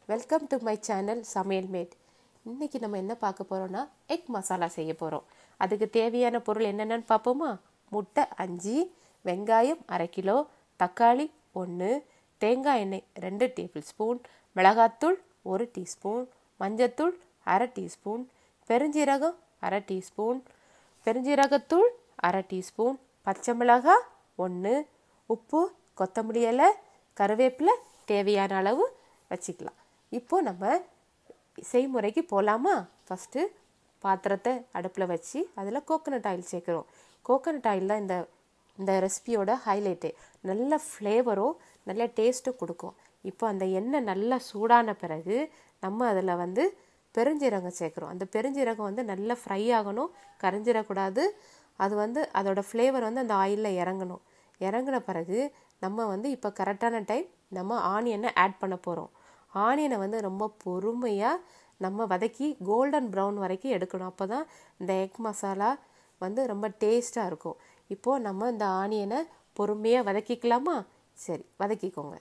welcome to my channel சமையல் made இன்னைக்கு நம்ம என்ன பார்க்க போறோம்னா எக் மசாலா செய்ய போகிறோம் அதுக்கு தேவையான பொருள் என்னென்னு பார்ப்போமா முட்டை அஞ்சு வெங்காயம் அரை கிலோ தக்காளி ஒன்று தேங்காய் எண்ணெய் ரெண்டு டேபிள் ஸ்பூன் மிளகாத்தூள் ஒரு டீஸ்பூன் மஞ்சத்தூள் அரை டீஸ்பூன் பெருஞ்சீரகம் அரை டீஸ்பூன் பெருஞ்சீரகத்தூள் அரை டீஸ்பூன் பச்சை மிளகாய் ஒன்று உப்பு கொத்தமல்லி இலை கருவேப்பிலை தேவையான அளவு வச்சுக்கலாம் இப்போ நம்ம செய்முறைக்கு போகலாமா ஃபஸ்ட்டு பாத்திரத்தை அடுப்பில் வச்சு அதில் கோகனட் ஆயில் சேர்க்குறோம் கோகனட் ஆயில் தான் இந்த இந்த ரெசிபியோட ஹைலைட்டு நல்ல ஃப்ளேவரும் நல்ல டேஸ்ட்டும் கொடுக்கும் இப்போ அந்த எண்ணெய் நல்லா சூடான பிறகு நம்ம அதில் வந்து பெருஞ்சீரகம் சேர்க்குறோம் அந்த பெருஞ்சீரகம் வந்து நல்லா ஃப்ரை ஆகணும் கரைஞ்சிடக்கூடாது அது வந்து அதோட ஃப்ளேவர் வந்து அந்த ஆயிலில் இறங்கணும் இறங்கின பிறகு நம்ம வந்து இப்போ கரெக்டான டைம் நம்ம ஆனியனை ஆட் பண்ண போகிறோம் ஆனியனை வந்து ரொம்ப பொறுமையாக நம்ம வதக்கி கோல்டன் ப்ரௌன் வரைக்கும் எடுக்கணும் அப்போ தான் இந்த எக் மசாலா வந்து ரொம்ப டேஸ்ட்டாக இருக்கும் இப்போது நம்ம இந்த ஆனியனை பொறுமையாக வதக்கிக்கலாமா சரி வதக்கிக்கோங்க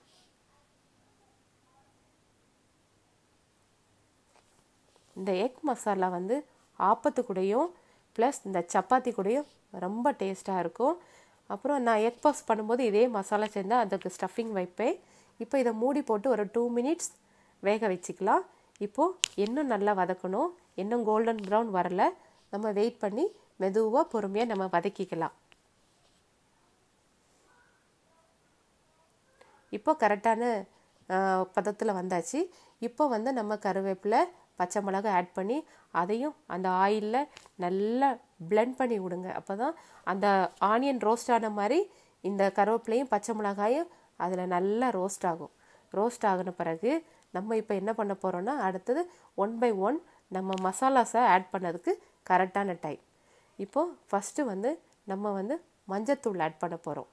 இந்த எக் மசாலா வந்து ஆப்பத்து கூடயும் ப்ளஸ் இந்த சப்பாத்தி கூடயும் ரொம்ப டேஸ்ட்டாக இருக்கும் அப்புறம் நான் எக் பஃப்ஸ் பண்ணும்போது இதே மசாலா சேர்ந்தால் அதுக்கு ஸ்டஃபிங் வைப்பேன் இப்போ இதை மூடி போட்டு ஒரு டூ மினிட்ஸ் வேக வச்சுக்கலாம் இப்போது இன்னும் நல்லா வதக்கணும் இன்னும் கோல்டன் ப்ரௌன் வரல நம்ம வெயிட் பண்ணி மெதுவாக பொறுமையாக நம்ம வதக்கிக்கலாம் இப்போ கரெக்டான பதத்தில் வந்தாச்சு இப்போ வந்து நம்ம கருவேப்பிலை பச்சை மிளகா ஆட் பண்ணி அதையும் அந்த ஆயிலில் நல்லா பிளெண்ட் பண்ணி விடுங்க அப்போ தான் அந்த ஆனியன் ரோஸ்ட் ஆன மாதிரி இந்த கருவேப்பிலையும் பச்சை மிளகாயும் அதில் நல்லா ரோஸ்ட் ஆகும் ரோஸ்ட் ஆகின பிறகு நம்ம இப்போ என்ன பண்ண போகிறோன்னா அடுத்தது ஒன் பை ஒன் நம்ம மசாலாஸை ஆட் பண்ணதுக்கு கரெக்டான டைம் இப்போது ஃபஸ்ட்டு வந்து நம்ம வந்து மஞ்சத்தூள் ஆட் பண்ண போகிறோம்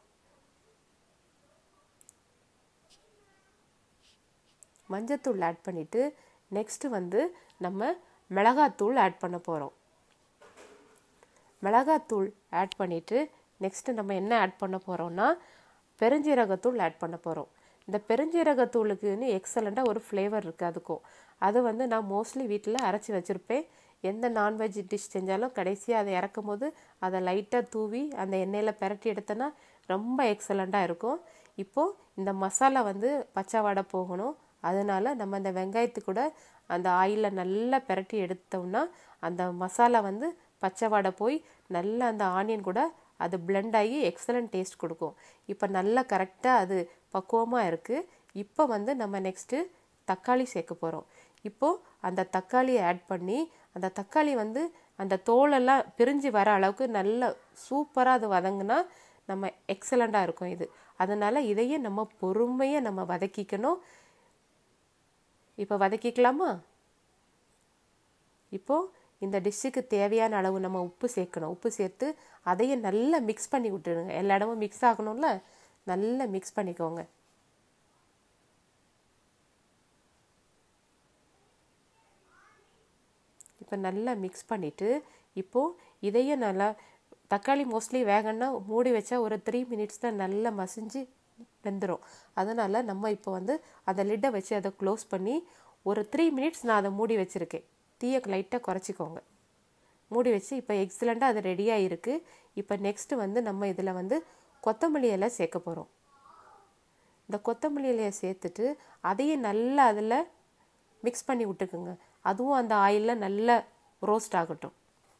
மஞ்சத்தூள் ஆட் பண்ணிவிட்டு நெக்ஸ்ட்டு வந்து நம்ம மிளகாத்தூள் ஆட் பண்ண போகிறோம் மிளகாத்தூள் ஆட் பண்ணிவிட்டு நெக்ஸ்ட்டு நம்ம என்ன ஆட் பண்ண போகிறோம்னா பெருஞ்சீரகத்தூள் ஆட் பண்ண போகிறோம் இந்த பெருஞ்சீரகத்தூளுக்குன்னு எக்ஸலண்ட்டாக ஒரு ஃப்ளேவர் இருக்குது அதுக்கும் அது வந்து நான் மோஸ்ட்லி வீட்டில் அரைச்சி வச்சுருப்பேன் எந்த நான்வெஜ் டிஷ் செஞ்சாலும் கடைசியாக அதை இறக்கும் போது அதை லைட்டாக தூவி அந்த எண்ணெயில் பெரட்டி எடுத்தோன்னா ரொம்ப எக்ஸலண்ட்டாக இருக்கும் இப்போது இந்த மசாலா வந்து பச்சை வடை போகணும் அதனால் நம்ம அந்த வெங்காயத்து கூட அந்த ஆயிலில் நல்லா பெரட்டி எடுத்தோம்னா அந்த மசாலா வந்து பச்சை வடை போய் நல்லா அந்த ஆனியன் கூட அது பிளெண்ட் ஆகி எக்ஸலண்ட் டேஸ்ட் கொடுக்கும் இப்போ நல்லா கரெக்டாக அது பக்குவமாக இருக்குது இப்போ வந்து நம்ம நெக்ஸ்ட்டு தக்காளி சேர்க்க போகிறோம் இப்போது அந்த தக்காளியை ஆட் பண்ணி அந்த தக்காளி வந்து அந்த தோலெல்லாம் பிரிஞ்சு வர அளவுக்கு நல்ல சூப்பராக அது வதங்கினா நம்ம எக்ஸலண்ட்டாக இருக்கும் இது அதனால் இதையே நம்ம பொறுமையாக நம்ம வதக்கிக்கணும் இப்போ வதக்கிக்கலாமா இப்போது இந்த டிஷ்ஷுக்கு தேவையான அளவு நம்ம உப்பு சேர்க்கணும் உப்பு சேர்த்து அதையும் நல்லா மிக்ஸ் பண்ணி விட்டுருங்க எல்லா இடமும் மிக்ஸ் ஆகணும்ல நல்லா மிக்ஸ் பண்ணிக்கோங்க இப்போ நல்லா மிக்ஸ் பண்ணிவிட்டு இப்போது இதையும் நல்லா தக்காளி மோஸ்ட்லி வேகன்னா மூடி வச்சா ஒரு த்ரீ மினிட்ஸ் தான் நல்லா மசிஞ்சு வெந்துடும் அதனால் நம்ம இப்போ வந்து அதை லிட்டை வச்சு அதை க்ளோஸ் பண்ணி ஒரு த்ரீ மினிட்ஸ் நான் அதை மூடி வச்சுருக்கேன் தீயை லைட்டாக குறைச்சிக்கோங்க மூடி வச்சு இப்போ எக்ஸலண்ட்டாக அது ரெடியாக இருக்குது இப்போ நெக்ஸ்ட்டு வந்து நம்ம இதில் வந்து கொத்தமல்லி இலை சேர்க்க போகிறோம் இந்த கொத்தமல்லி இலையை சேர்த்துட்டு அதையும் நல்லா அதில் மிக்ஸ் பண்ணி விட்டுக்குங்க அதுவும் அந்த ஆயிலில் நல்லா ரோஸ்ட் ஆகட்டும்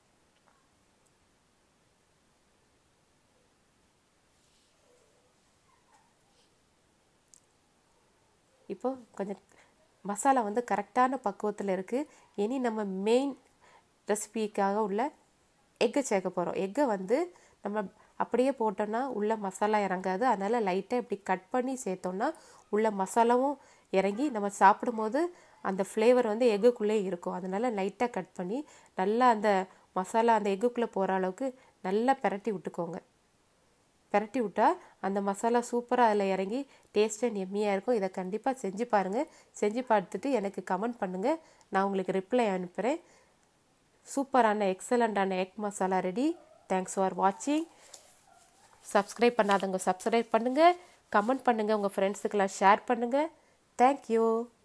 இப்போ கொஞ்சம் மசாலா வந்து கரெக்டான பக்குவத்தில் இருக்குது இனி நம்ம மெயின் ரெசிபிக்காக உள்ள எக்கை சேர்க்க போகிறோம் எக்கை வந்து நம்ம அப்படியே போட்டோன்னா உள்ள மசாலா இறங்காது அதனால் லைட்டாக இப்படி கட் பண்ணி சேர்த்தோன்னா உள்ள மசாலாவும் இறங்கி நம்ம சாப்பிடும்போது அந்த ஃப்ளேவர் வந்து எக்குக்குள்ளே இருக்கும் அதனால் லைட்டாக கட் பண்ணி நல்லா அந்த மசாலா அந்த எக்குக்குள்ளே போகிற அளவுக்கு நல்லா பெரட்டி விட்டுக்கோங்க பெரட்டி விட்டால் அந்த மசாலா சூப்பராக அதில் இறங்கி டேஸ்ட் அண்ட் எம்மியாக இருக்கும் இதை கண்டிப்பாக செஞ்சு பாருங்கள் செஞ்சு பார்த்துட்டு எனக்கு கமெண்ட் பண்ணுங்கள் நான் உங்களுக்கு ரிப்ளை அனுப்புகிறேன் சூப்பரான எக்ஸலண்ட்டான egg masala ready thanks for வாட்சிங் சப்ஸ்கிரைப் பண்ணாதவங்க சப்ஸ்கிரைப் பண்ணுங்கள் கமெண்ட் பண்ணுங்கள் உங்கள் ஃப்ரெண்ட்ஸுக்கெல்லாம் ஷேர் பண்ணுங்கள் தேங்க்யூ